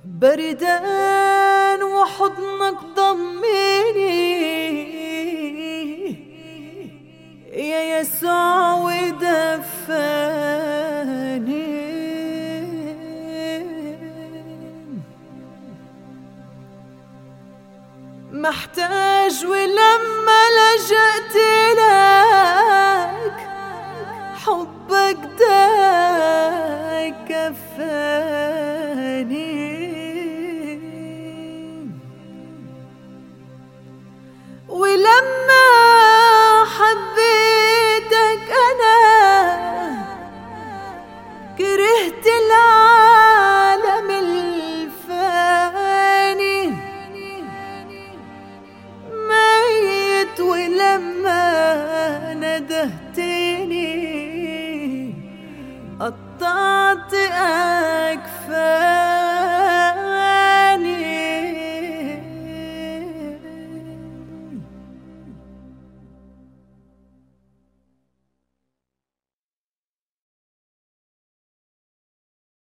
بردان وحضنك ضميني يا يسوع ودفاني محتاج ولما لجأت لك حبك داي كفاني ولما حبيتك أنا كرهت العالم الفاني ميت ولما ندهتني قطعت أكفاني